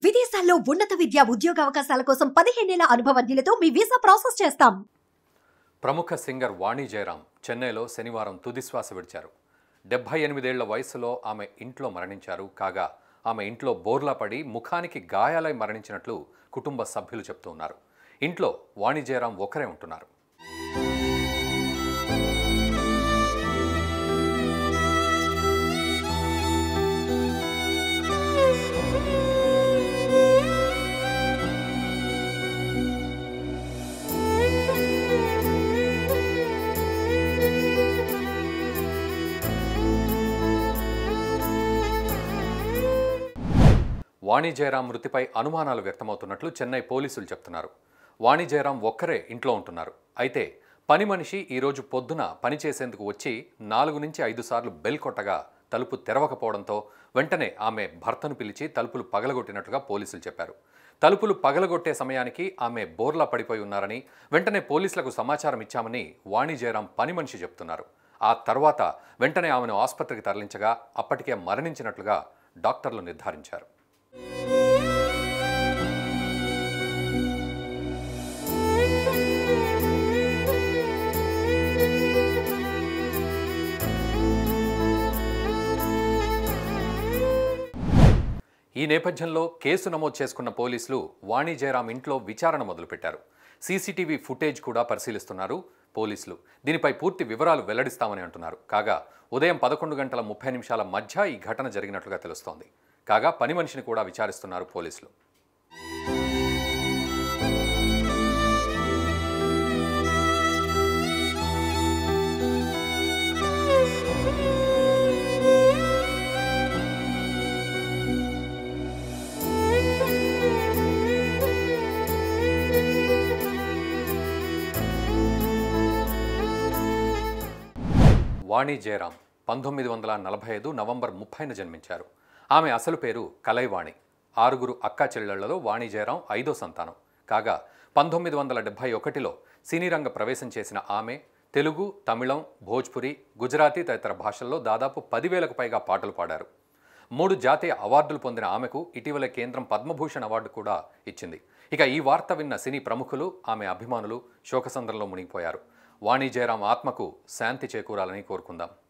విదేశాల్లో ఉన్నత విద్య ఉద్యోగ అవకాశాల కోసం పదిహేనేళ్ల అనుభవజ్ఞులతో మీ వీసా ప్రాసెస్ చేస్తాం ప్రముఖ సింగర్ వాణి జయరాం చెన్నైలో శనివారం తుదిశ్వాస విడిచారు డెబ్బై ఎనిమిదేళ్ల వయసులో ఆమె ఇంట్లో మరణించారు కాగా ఆమె ఇంట్లో బోర్లా పడి ముఖానికి గాయాలై మరణించినట్లు కుటుంబ సభ్యులు చెప్తూ ఉన్నారు ఇంట్లో వాణి జయరాం ఒకరే ఉంటున్నారు వాణి జయరాం మృతిపై అనుమానాలు వ్యక్తమవుతున్నట్లు చెన్నై పోలీసులు చెప్తున్నారు వాణి జయరాం ఒక్కరే ఇంట్లో ఉంటున్నారు అయితే పని మనిషి ఈరోజు పొద్దున పని చేసేందుకు వచ్చి నాలుగు నుంచి ఐదు సార్లు బెల్ కొట్టగా తలుపు తెరవకపోవడంతో వెంటనే ఆమె భర్తను పిలిచి తలుపులు పగలగొట్టినట్లుగా పోలీసులు చెప్పారు తలుపులు పగలగొట్టే సమయానికి ఆమె బోర్లా పడిపోయి ఉన్నారని వెంటనే పోలీసులకు సమాచారం ఇచ్చామని వాణి జయరాం పని మనిషి చెప్తున్నారు ఆ తర్వాత వెంటనే ఆమెను ఆసుపత్రికి తరలించగా అప్పటికే మరణించినట్లుగా డాక్టర్లు నిర్ధారించారు ఈ నేపథ్యంలో కేసు నమోదు చేసుకున్న పోలీసులు వాణి జయరాం ఇంట్లో విచారణ మొదలుపెట్టారు సీసీటీవీ ఫుటేజ్ కూడా పరిశీలిస్తున్నారు పోలీసులు దీనిపై పూర్తి వివరాలు వెల్లడిస్తామని అంటున్నారు కాగా ఉదయం పదకొండు గంటల ముప్పై నిమిషాల మధ్య ఈ ఘటన జరిగినట్లుగా తెలుస్తోంది కాగా పని మనిషిని కూడా విచారిస్తున్నారు పోలీసులు వాణి జయరాం పంతొమ్మిది వందల నలభై ఐదు నవంబర్ ముప్పైన జన్మించారు ఆమె అసలు పేరు కలైవాణి ఆరుగురు అక్కా చెల్లెళ్లలో వాణి జయరాం ఐదో సంతానం కాగా పంతొమ్మిది వందల డెబ్భై ఒకటిలో సినీ రంగ ప్రవేశం చేసిన ఆమె తెలుగు తమిళం భోజ్పురి గుజరాతీ తదితర భాషల్లో దాదాపు పదివేలకు పైగా పాటలు పాడారు మూడు జాతీయ అవార్డులు పొందిన ఆమెకు ఇటీవల కేంద్రం పద్మభూషణ్ అవార్డు కూడా ఇచ్చింది ఇక ఈ వార్త విన్న సినీ ప్రముఖులు ఆమె అభిమానులు శోకసంద్రంలో మునిగిపోయారు వాణి జయరాం ఆత్మకు శాంతి చేకూరాలని కోరుకుందాం